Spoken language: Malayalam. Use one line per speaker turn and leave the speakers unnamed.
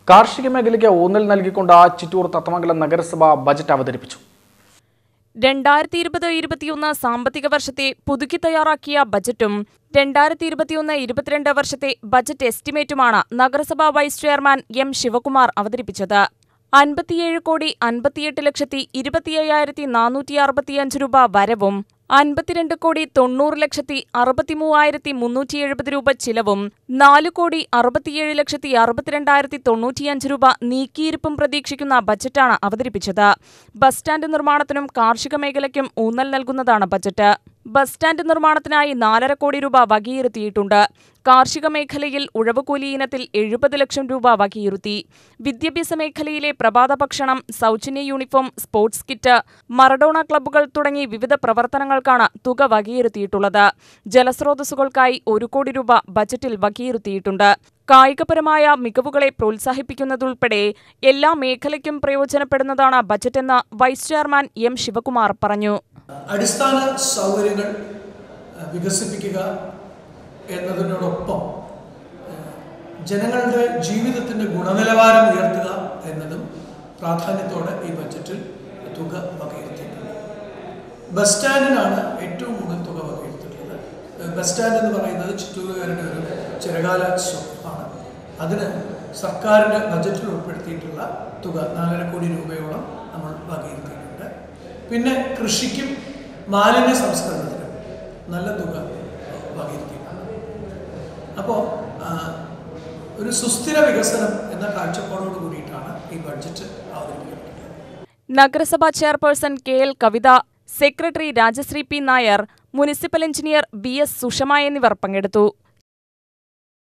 കാർഷിക മേഖലയ്ക്ക് ഊന്നൽ നൽകിക്കൊണ്ട് ചിറ്റൂർ തത്തമംഗലം നഗരസഭ ബജറ്റ് അവതരിപ്പിച്ചു
രണ്ടായിരത്തി ഇരുപത് ഇരുപത്തിയൊന്ന് സാമ്പത്തിക വർഷത്തെ പുതുക്കി തയ്യാറാക്കിയ ബജറ്റും രണ്ടായിരത്തി ഇരുപത്തിയൊന്ന് ഇരുപത്തിരണ്ട് വർഷത്തെ ബജറ്റ് എസ്റ്റിമേറ്റുമാണ് നഗരസഭാ വൈസ് ചെയർമാൻ എം ശിവകുമാർ അവതരിപ്പിച്ചത് അൻപത്തിയേഴ് കോടി അൻപത്തിയെട്ട് ലക്ഷത്തി ഇരുപത്തിയ്യായിരത്തി നാനൂറ്റി അറുപത്തിയഞ്ച് രൂപ വരവും അൻപത്തിരണ്ട് കോടി തൊണ്ണൂറ് ലക്ഷത്തി അറുപത്തിമൂവായിരത്തി മുന്നൂറ്റി എഴുപത് രൂപ ചിലവും നാല് കോടി അറുപത്തിയേഴ് ലക്ഷത്തി അറുപത്തിരണ്ടായിരത്തി തൊണ്ണൂറ്റിയഞ്ച് രൂപ നീക്കിയിരിപ്പും പ്രതീക്ഷിക്കുന്ന ബജറ്റാണ് അവതരിപ്പിച്ചത് ബസ് സ്റ്റാൻഡ് നിർമ്മാണത്തിനും കാർഷിക മേഖലയ്ക്കും ഊന്നൽ നൽകുന്നതാണ് ബജറ്റ് ബസ് സ്റ്റാൻഡ് നിർമ്മാണത്തിനായി നാലര കോടി രൂപ വകയിരുത്തിയിട്ടുണ്ട് കാർഷിക മേഖലയിൽ ഉഴവുകൂലി ഇനത്തിൽ എഴുപത് ലക്ഷം രൂപ വകയിരുത്തി വിദ്യാഭ്യാസ മേഖലയിലെ പ്രഭാത ഭക്ഷണം സൗജന്യ യൂണിഫോം സ്പോർട്സ് കിറ്റ് മറഡോണ ക്ലബ്ബുകൾ തുടങ്ങി വിവിധ പ്രവർത്തനങ്ങൾക്കാണ് തുക വകയിരുത്തിയിട്ടുള്ളത് ജലസ്രോതസ്സുകൾക്കായി ഒരു കോടി രൂപ ബജറ്റിൽ വകയിരുത്തിയിട്ടുണ്ട് കായികപരമായ മികവുകളെ പ്രോത്സാഹിപ്പിക്കുന്നതുൾപ്പെടെ എല്ലാ മേഖലയ്ക്കും പ്രയോജനപ്പെടുന്നതാണ് ബജറ്റെന്ന് വൈസ് ചെയർമാൻ എം ശിവകുമാർ പറഞ്ഞു
അടിസ്ഥാന സൗകര്യങ്ങൾ അഹ്, വികസിപ്പിക്കുക എന്നതിനോടൊപ്പം അഹ്, ജനങ്ങളുടെ ജീവിതത്തിൻ്റെ ഗുണനിലവാരം ഉയർത്തുക എന്നതും പ്രാധാന്യത്തോടെ ഈ ബജറ്റിൽ തുക വകയിരുത്തിയിട്ടുണ്ട് ബസ് സ്റ്റാൻഡിനാണ് ഏറ്റവും കൂടുതൽ തുക വകയിരുത്തിയിട്ടുള്ളത് അഹ്, ബസ് സ്റ്റാൻഡ് എന്ന് പറയുന്നത് ചിറ്റൂരുകാരുടെ ഒരു ചിരകാല സ്വപ്നമാണ് അതിന് സർക്കാരിൻ്റെ ബജറ്റിൽ ഉൾപ്പെടുത്തിയിട്ടുള്ള തുക നാലര കോടി രൂപയോളം നമ്മൾ വകയിരുത്തിയിട്ടുണ്ട് പിന്നെ കൃഷിക്കും മാലിന്യ സംസ്കരണത്തിനും നല്ല തുക വകയിരുത്തിയിട്ടുണ്ട് അപ്പോൾ ഒരു സുസ്ഥിര വികസനം എന്ന കാഴ്ചപ്പാടോട് കൂടിയിട്ടാണ് ഈ ബഡ്ജറ്റ് അവതരിപ്പിക്കപ്പെട്ടത്
നഗരസഭാ chairperson K L Kavitha secretary Rajasree P Nair municipal engineer B S Sushama എന്നിവർ പങ്കെടുത്തു